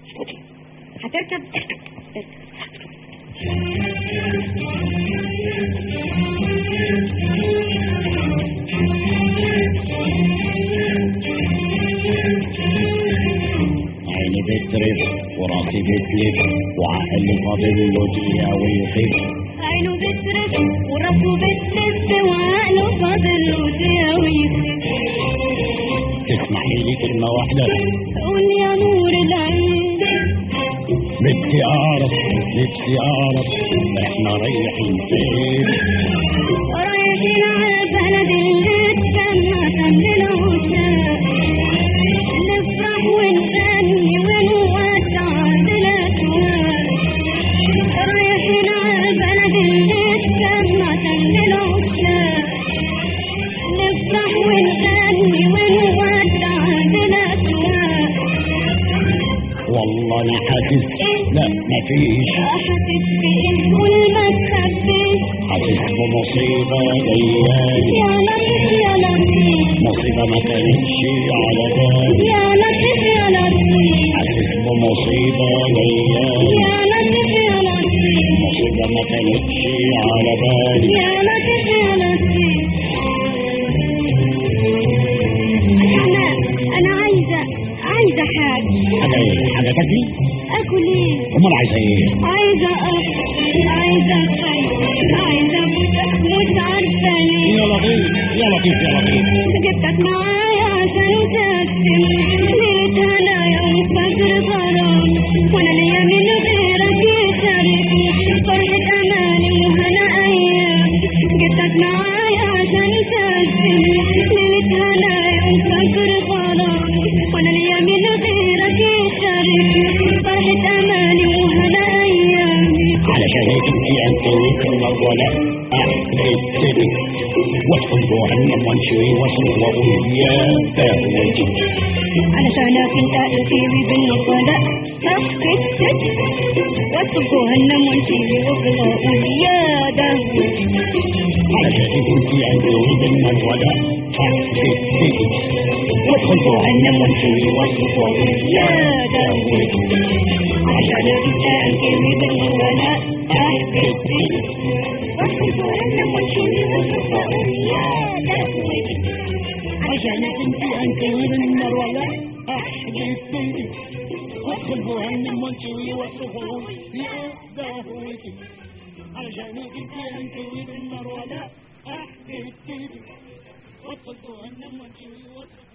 اسكتي هتركب اركب عيني بترف وراسي بتلف وعقلي فاضل له دقيقة ويخف عينه بترف وراسه بتلف وعقله فاضل له دقيقة تسمحي لي كلمة واحدة قول يا نور العين بدي أعرف نفسي أعرف إحنا رايحين فين رايحين على البلد اللي تسمى سم العشاق نفرح ونغني ونوسع بالأسواق رايحين على البلد اللي تسمى سم العشاق نفرح ونغني ونوسع بالأسواق والله أنا حاسس لا مفيش حاسس بإيه كل ما تخبيش حاسس بمصيبة جايالي يا لطيف يا لطيف مصيبة ما كانتش على بالي يا لطيف يا لطيف حاسس بمصيبة جايالي يا لطيف يا لطيف مصيبة ما كانتش على بالي يا لطيف يا لطيف أنا أنا عايزة عايزة حاجة حاجة إيه؟ حاجة تاكلي؟ أكل إيه؟ أمال عايزة إيه؟ عايزة أكل عايزة أكل عايزة أبوسك مش عارفة ليه يا لطيف يا لطيف يا لطيف جبتك معايا عشان تقسم ليلة هنايا وفجر غرام وانا ليا من غيرك يشاركني فرحة اماني وهنا ايام جبتك معايا عشان تقسم ليلة هنايا وفجر غرام وانا ليا من غيرك يشاركني فرحة اماني وهنا ايام علشان هيك انت انت ويك ولا احبتني وادخل جهنم وانشوي واصرخ واقول يا بهوتي علشانك انت تسيبي بالنصلاء حبيتك وادخل جهنم وانشيلي وافضل اقول يا دهوتي علشان هيك انت انت ويك ولا احبتني وادخل جهنم وانشوي واصرخ واقول يا دهوتي علشانك انت تسيبي بالنصلاء حبيتك وادخل جهنم وانشيلي وافضل اقول يا دهوتي علشانك انت انت من النار ولا احبتني وادخل جهنم وانشوي واصرخ واقول يا بهوتي علشانك انت انت من النار ولا احبتني وادخل جهنم وانشوي واصرخ